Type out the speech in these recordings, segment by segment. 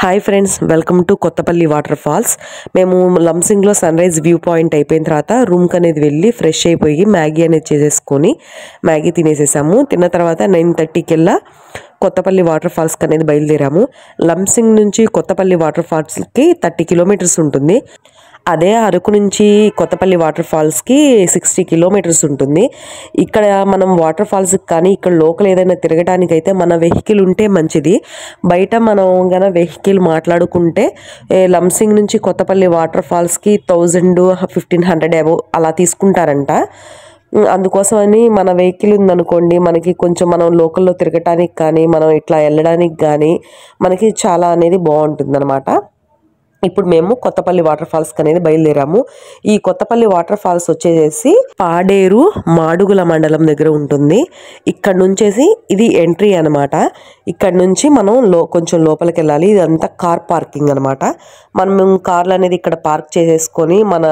hi friends welcome to Kothapalli waterfalls మేము లంసింగ్లో sunrise view point అయిపోయిన తర్వాత రూమ్కి అనేది వెళ్ళి ఫ్రెష్ అయిపోయి మ్యాగీ అనేది చేసేసుకొని మ్యాగీ తినేసేసాము తిన్న తర్వాత నైన్ థర్టీకి వెళ్ళా కొత్తపల్లి వాటర్ ఫాల్స్కి అనేది బయలుదేరాము లంసింగ్ నుంచి కొత్తపల్లి వాటర్ ఫాల్స్కి థర్టీ కిలోమీటర్స్ ఉంటుంది అదే అరకు నుంచి కొత్తపల్లి వాటర్ ఫాల్స్కి సిక్స్టీ కిలోమీటర్స్ ఉంటుంది ఇక్కడ మనం వాటర్ ఫాల్స్కి కానీ ఇక్కడ లోకల్ ఏదైనా తిరగడానికి అయితే మన వెహికల్ ఉంటే మంచిది బయట మనం గన వెహికల్ మాట్లాడుకుంటే ఏ, లంసింగ్ నుంచి కొత్తపల్లి వాటర్ ఫాల్స్కి థౌజండ్ ఫిఫ్టీన్ హండ్రెడ్ అబో అలా తీసుకుంటారంట ఉమ్, అందుకోసమని మన వెహికల్ ఉందనుకోండి మనకి కొంచెం మనం లోకల్లో తిరగటానికి కానీ మనం ఇట్లా వెళ్ళడానికి కానీ మనకి చాలా అనేది బాగుంటుంది ఇప్పుడు మేము కొత్తపల్లి వాటర్ ఫాల్స్ అనేది బయలుదేరాము ఈ కొత్తపల్లి వాటర్ ఫాల్స్ వచ్చేసి పాడేరు మాడుగుల మండలం దగ్గర ఉంటుంది ఇక్కడ నుంచేసి ఇది ఎంట్రీ అన్నమాట ఇక్కడ నుంచి మనం లో కొంచెం లోపలికి వెళ్ళాలి ఇదంతా కార్ పార్కింగ్ అన్నమాట మనం కార్లు అనేది ఇక్కడ పార్క్ చేసేసుకొని మన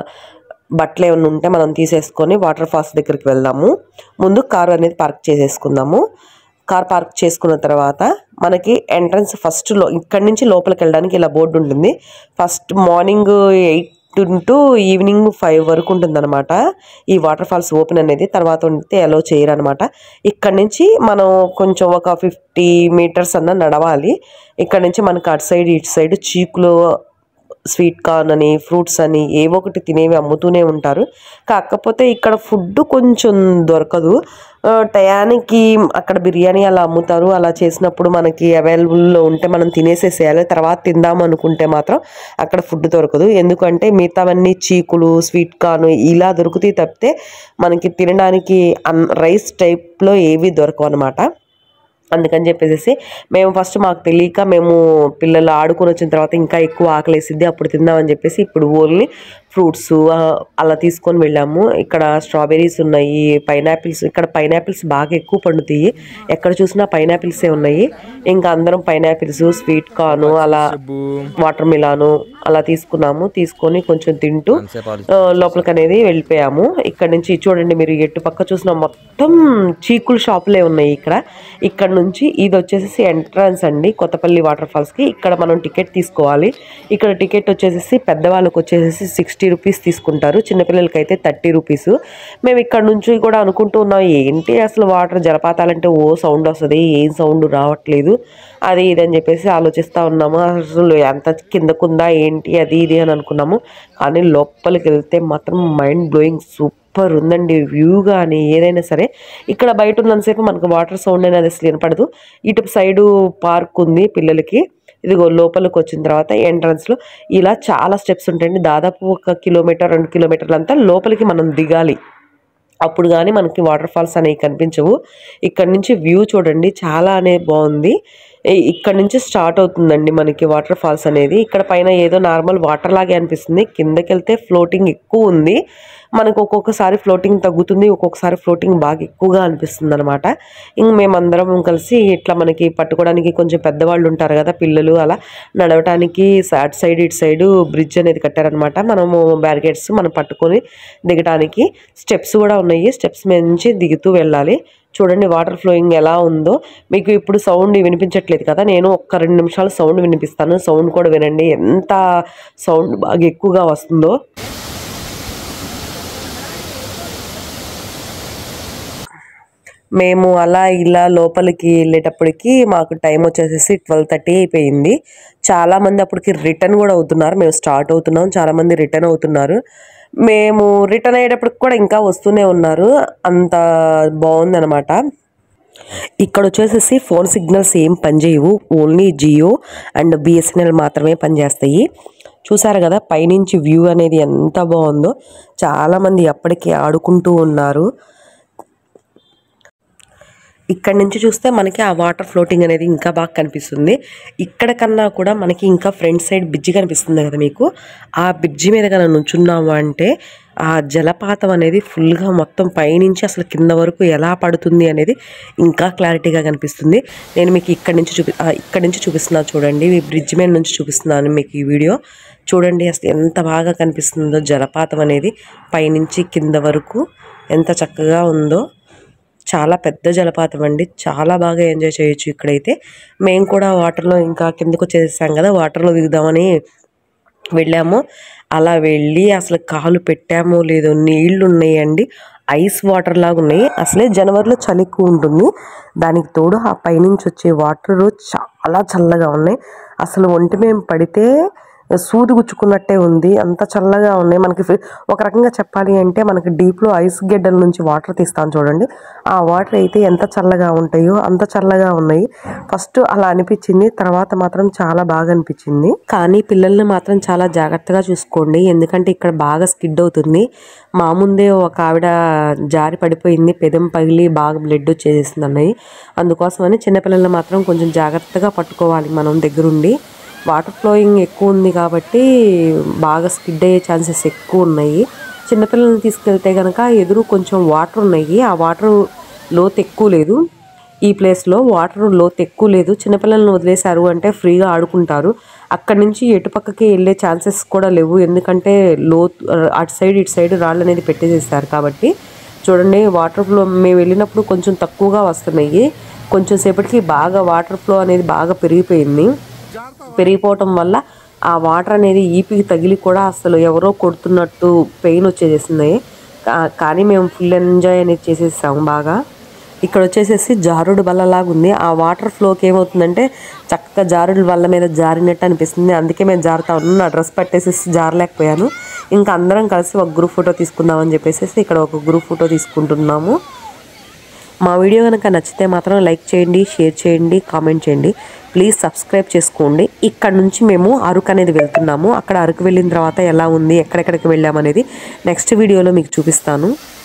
బట్టలు ఏమైనా ఉంటే మనం తీసేసుకొని వాటర్ ఫాల్స్ దగ్గరికి వెళ్దాము ముందు కార్ అనేది పార్క్ చేసేసుకుందాము కార్ పార్క్ చేసుకున్న తర్వాత మనకి ఎంట్రన్స్ ఫస్ట్ లో ఇక్కడి నుంచి లోపలికి వెళ్ళడానికి ఇలా బోర్డు ఉంటుంది first morning eight to evening five వరకు ఉంటుందన్నమాట ఈ వాటర్ ఫాల్స్ ఓపెన్ అనేది తర్వాత ఉంటే అలో చేయరు అనమాట ఇక్కడ నుంచి మనం కొంచెం ఒక ఫిఫ్టీ మీటర్స్ అన్న నడవాలి ఇక్కడ నుంచి మనకి అటు సైడ్ ఇటు సైడ్ చీకులు స్వీట్ కార్న్ అని ఫ్రూట్స్ అని ఏవో ఒకటి తినేవి అమ్ముతూనే ఉంటారు కాకపోతే ఇక్కడ ఫుడ్ కొంచెం దొరకదు ఆ, టయానికి అక్కడ బిర్యానీ అలా అమ్ముతారు అలా చేసినప్పుడు మనకి అవైలబుల్లో ఉంటే మనం తినేసేసేయాలి తర్వాత తిందాం అనుకుంటే మాత్రం అక్కడ ఫుడ్ దొరకదు ఎందుకంటే మిగతావన్నీ చీకులు స్వీట్ కార్న్ ఇలా దొరుకుతాయి తప్పితే మనకి తినడానికి అన్ రైస్ టైప్లో ఏవి దొరకవు అనమాట అందుకని చెప్పేసి మేము ఫస్ట్ మాకు తెలియక మేము పిల్లలు ఆడుకొని వచ్చిన తర్వాత ఇంకా ఎక్కువ ఆకలేసిద్ది అప్పుడు తిందామని చెప్పేసి ఇప్పుడు ఓన్లీ ఫ్రూట్స్ అలా తీసుకొని వెళ్ళాము ఇక్కడ స్ట్రాబెర్రీస్ ఉన్నాయి పైనాపిల్స్ ఇక్కడ పైనాపిల్స్ బాగా ఎక్కువ పండుతాయి ఎక్కడ చూసినా పైనాపిల్సే ఉన్నాయి ఇంకా అందరం పైనాపిల్స్ స్వీట్ కార్న్ అలా వాటర్ మిలాను అలా తీసుకున్నాము తీసుకొని కొంచెం తింటూ ఆ, లోపలికి అనేది వెళ్ళిపోయాము ఇక్కడ నుంచి చూడండి మీరు ఎటు పక్క చూసిన మొత్తం చీకుల షాపులే ఉన్నాయి ఇక్కడ ఇక్కడ నుంచి ఇది వచ్చేసి ఎంట్రన్స్ అండి కొత్తపల్లి వాటర్ ఫాల్స్ కి ఇక్కడ మనం టికెట్ తీసుకోవాలి ఇక్కడ టికెట్ వచ్చేసి పెద్దవాళ్ళకి వచ్చేసి సిక్స్టీ రూపీస్ తీసుకుంటారు చిన్నపిల్లలకి అయితే థర్టీ రూపీస్ మేము ఇక్కడ నుంచి కూడా అనుకుంటూ ఉన్నాం ఏంటి అసలు వాటర్ జలపాతాలంటే ఓ సౌండ్ వస్తుంది ఏం సౌండ్ రావట్లేదు అది ఇది అని చెప్పేసి ఆలోచిస్తూ ఉన్నాము అసలు ఎంత కిందకుందా ఏంటి అది ఇది అని అనుకున్నాము కానీ లోపలికి వెళ్తే మాత్రం మైండ్ బ్లోయింగ్ సూపర్ ఉందండి వ్యూ కానీ ఏదైనా సరే ఇక్కడ బయట ఉన్నంతసేపు మనకు వాటర్ సౌండ్ అనేది అసలు వినపడదు ఇటు సైడు పార్క్ ఉంది పిల్లలకి ఇదిగో లోపలికి వచ్చిన తర్వాత entrance లో ఇలా చాలా స్టెప్స్ ఉంటాయండి దాదాపు ఒక కిలోమీటర్ రెండు కిలోమీటర్లు అంతా లోపలికి మనం దిగాలి అప్పుడు కానీ మనకి వాటర్ ఫాల్స్ అనేవి కనిపించవు ఇక్కడ నుంచి వ్యూ చూడండి చాలా అనేది బాగుంది ఇ- ఇక్కడ నుంచి స్టార్ట్ అవుతుందండి మనకి వాటర్ ఫాల్స్ అనేది ఇక్కడ పైన ఏదో నార్మల్ వాటర్ లాగే అనిపిస్తుంది కిందకి వెళ్తే ఫ్లోటింగ్ ఎక్కువ ఉంది మనకు ఒక్కొక్కసారి ఫ్లోటింగ్ తగ్గుతుంది ఒక్కొక్కసారి ఫ్లోటింగ్ బాగా ఎక్కువగా అనిపిస్తుంది అనమాట ఇంక మేమందరం కలిసి ఇట్లా మనకి పట్టుకోవడానికి కొంచెం పెద్దవాళ్ళు ఉంటారు కదా పిల్లలు అలా నడవటానికి అటు సైడ్ ఇటు సైడ్ బ్రిడ్జ్ అనేది కట్టారనమాట మనము బ్యారికేడ్స్ మనం పట్టుకొని దిగటానికి స్టెప్స్ కూడా ఉన్నాయి స్టెప్స్ మీద నుంచి దిగుతూ వెళ్ళాలి చూడండి వాటర్ ఫ్లోయింగ్ ఎలా ఉందో మీకు ఇప్పుడు సౌండ్ వినిపించట్లేదు కదా నేను ఒక్క రెండు నిమిషాలు సౌండ్ వినిపిస్తాను సౌండ్ కూడా వినండి ఎంత సౌండ్ బాగా ఎక్కువగా వస్తుందో మేము అలా ఇలా లోపలికి వెళ్ళేటప్పటికి మాకు టైం వచ్చేసేసి ట్వెల్వ్ థర్టీ అయిపోయింది చాలా మంది అప్పటికి రిటర్న్ కూడా అవుతున్నారు మేము స్టార్ట్ అవుతున్నాం చాలా మంది రిటర్న్ అవుతున్నారు మేము రిటర్న్ అయ్యేటప్పటికి కూడా ఇంకా వస్తూనే ఉన్నారు అంత బాగుందన్నమాట ఇక్కడ వచ్చేసేసి ఫోన్ సిగ్నల్స్ ఏం పనిచేయవు ఓన్లీ జియో అండ్ బిఎస్ఎన్ఎల్ మాత్రమే పనిచేస్తాయి చూసారు కదా పైనుంచి వ్యూ అనేది ఎంత బాగుందో చాలామంది అప్పటికే ఆడుకుంటూ ఉన్నారు ఇక్కడ నుంచి చూస్తే మనకి ఆ వాటర్ ఫ్లోటింగ్ అనేది ఇంకా బాగా కనిపిస్తుంది ఇక్కడ కన్నా కూడా మనకి ఇంకా ఫ్రంట్ సైడ్ బ్రిడ్జి కనిపిస్తుంది కదా మీకు ఆ బ్రిడ్జి మీద కన్నా నుంచున్నాము అంటే ఆ జలపాతం అనేది ఫుల్గా మొత్తం పైనుంచి అసలు కింద వరకు ఎలా పడుతుంది అనేది ఇంకా క్లారిటీగా కనిపిస్తుంది నేను మీకు ఇక్కడ నుంచి చూపి ఆ, ఇక్కడ నుంచి చూపిస్తున్నాను చూడండి ఈ బ్రిడ్జ్ మీద నుంచి చూపిస్తున్నాను మీకు ఈ వీడియో చూడండి అసలు ఎంత బాగా కనిపిస్తుందో జలపాతం అనేది పైనుంచి కింద వరకు ఎంత చక్కగా ఉందో చాలా పెద్ద జలపాతం అండి చాలా బాగా ఎంజాయ్ చేయొచ్చు ఇక్కడైతే మేము కూడా వాటర్లో ఇంకా కిందకు వచ్చేసాం కదా వాటర్లో దిగుదామని వెళ్ళాము అలా వెళ్ళి అసలు కాలు పెట్టామో లేదో నీళ్లు ఉన్నాయండి ఐస్ వాటర్ లాగా ఉన్నాయి అసలే జనవరిలో చలి ఎక్కువ ఉంటుంది దానికి తోడు ఆ పైనుంచి వచ్చే వాటర్ చాలా చల్లగా ఉన్నాయి అసలు ఒంటి మేము పడితే సూది గుచ్చుకున్నట్టే ఉంది అంత చల్లగా ఉన్నాయి మనకి ఫి- ఒక రకంగా చెప్పాలి అంటే మనకి డీప్లో ఐస్ గడ్డల నుంచి వాటర్ తీస్తాను చూడండి ఆ వాటర్ అయితే ఎంత చల్లగా ఉంటాయో అంత చల్లగా ఉన్నాయి ఫస్ట్ అలా అనిపించింది తర్వాత మాత్రం చాలా బాగా అనిపించింది కానీ పిల్లల్ని మాత్రం చాలా జాగ్రత్తగా చూసుకోండి ఎందుకంటే ఇక్కడ బాగా స్కిడ్ అవుతుంది మా ముందే ఒక ఆవిడ జారి పడిపోయింది పెదం పగిలి బాగా బ్లడ్ వచ్చేసింది అన్నయ్య అందుకోసమని చిన్నపిల్లల్ని మాత్రం కొంచెం జాగ్రత్తగా పట్టుకోవాలి మనం దగ్గరుండి వాటర్ ఫ్లోయింగ్ ఎక్కువ ఉంది కాబట్టి బాగా స్కిడ్ అయ్యే ఛాన్సెస్ ఎక్కువ ఉన్నాయి చిన్నపిల్లల్ని తీసుకెళ్తే కనుక ఎదురు కొంచెం వాటర్ ఉన్నాయి ఆ వాటర్ లోతు ఎక్కువ లేదు ఈ ప్లేస్లో వాటర్ లోతు ఎక్కువ లేదు చిన్నపిల్లల్ని వదిలేశారు అంటే ఫ్రీగా ఆడుకుంటారు అక్కడి నుంచి ఎటుపక్కకి వెళ్ళే ఛాన్సెస్ కూడా లేవు ఎందుకంటే లోతు అటు సైడ్ ఇటు సైడ్ రాళ్ళు అనేది పెట్టేసేసారు కాబట్టి చూడండి వాటర్ ఫ్లో మేము వెళ్ళినప్పుడు కొంచెం తక్కువగా వస్తున్నాయి కొంచెం సేపటికి బాగా వాటర్ ఫ్లో అనేది బాగా పెరిగిపోయింది పెరిగిపోవటం వల్ల ఆ వాటర్ అనేది ఈపికి తగిలి కూడా అసలు ఎవరో కొడుతున్నట్టు పెయిన్ వచ్చేసేసింది కా- కానీ మేము ఫుల్ ఎంజాయ్ అనేది చేసేసాము బాగా ఇక్కడ వచ్చేసేసి జారుడు బల్లలాగా ఉంది ఆ వాటర్ ఫ్లోకి ఏమవుతుందంటే చక్కగా జారుడు బల్ల మీద జారినట్టు అనిపిస్తుంది అందుకే మేము జారుతా ఉన్నాను నా డ్రెస్ పట్టేసేసి జారలేకపోయాను ఇంకా అందరం కలిసి ఒక గ్రూప్ ఫోటో తీసుకుందామని చెప్పేసి ఇక్కడ ఒక గ్రూప్ ఫోటో తీసుకుంటున్నాము మా వీడియో కనుక నచ్చితే మాత్రం లైక్ చేయండి షేర్ చేయండి కామెంట్ చేయండి ప్లీజ్ సబ్స్క్రైబ్ చేసుకోండి ఇక్కడ నుంచి మేము అరకు అనేది వెళ్తున్నాము అక్కడ అరకు వెళ్ళిన తర్వాత ఎలా ఉంది ఎక్కడెక్కడికి వెళ్ళామనేది నెక్స్ట్ వీడియోలో మీకు చూపిస్తాను